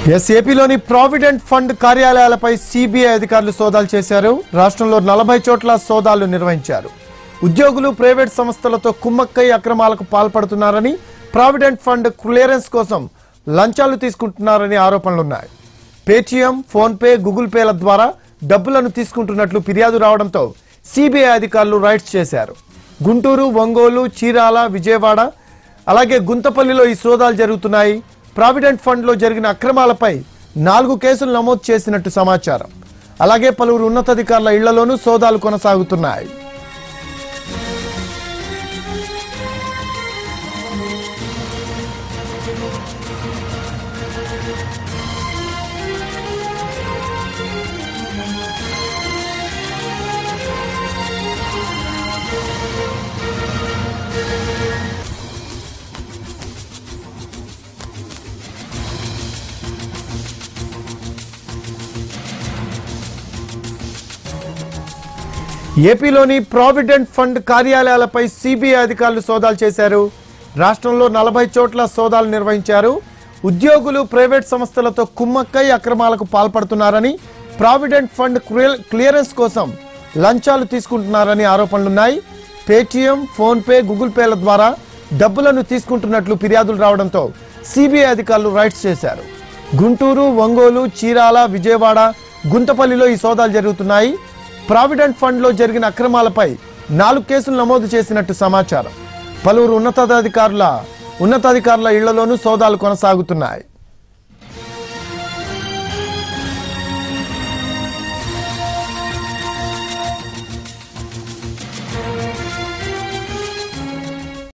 yes ఏపీలోని provident fund కార్యాలయాలపై CBI అధికారులు సోదాలు చేశారు రాష్ట్రంలో నలభై చోట్ల సోదాలు నిర్వహించారు ఉద్యోగులు ప్రైవేట్ సంస్థలతో కుమ్మక్కై అక్రమాలకు పాల్పడుతున్నారని ప్రావిడెంట్ ఫండ్ క్లియరెన్స్ కోసం లంచాలు తీసుకుంటున్నారని ఆరోపణలున్నాయి పేటీఎం ఫోన్పే గూగుల్ పేల ద్వారా డబ్బులను తీసుకుంటున్నట్లు ఫిర్యాదు రావడంతో సిబిఐ అధికారులు రైడ్స్ చేశారు గుంటూరు ఒంగోలు చీరాల విజయవాడ అలాగే గుంతపల్లిలో ఈ సోదాలు జరుగుతున్నాయి ప్రావిడెంట్ ఫండ్లో జరిగిన అక్రమాలపై నాలుగు కేసులు నమోదు చేసినట్టు సమాచారం అలాగే పలువురు ఉన్నతాధికారుల ఇళ్లలోనూ సోదాలు కొనసాగుతున్నాయి ఏపీలోని ప్రావిడెంట్ ఫండ్ కార్యాలయాలపై సిబిఐ అధికారులు సోదాలు చేశారు రాష్ట్రంలో నలభై చోట్ల సోదాలు నిర్వహించారు ఉద్యోగులు ప్రైవేట్ సంస్థలతో కుమ్మక్కై అక్రమాలకు పాల్పడుతున్నారని ప్రావిడెంట్ ఫండ్ క్లియర్- క్లియరెన్స్ కోసం లంచాలు తీసుకుంటున్నారని ఆరోపణలున్నాయి పేటీఎం ఫోన్పే గూగుల్ పేల ద్వారా డబ్బులను తీసుకుంటున్నట్లు ఫిర్యాదులు రావడంతో సిబిఐ అధికారులు రైడ్స్ చేశారు గుంటూరు ఒంగోలు చీరాల విజయవాడ గుంతపల్లిలో ఈ సోదాలు జరుగుతున్నాయి ప్రావిడెంట్ ఫండ్లో జరిగిన అక్రమాలపై నాలుగు కేసులు నమోదు చేసినట్టు సమాచారం పలువురు ఉన్నతాధికారుల ఉన్నతాధికారుల ఇళ్లలోనూ సోదాలు కొనసాగుతున్నాయి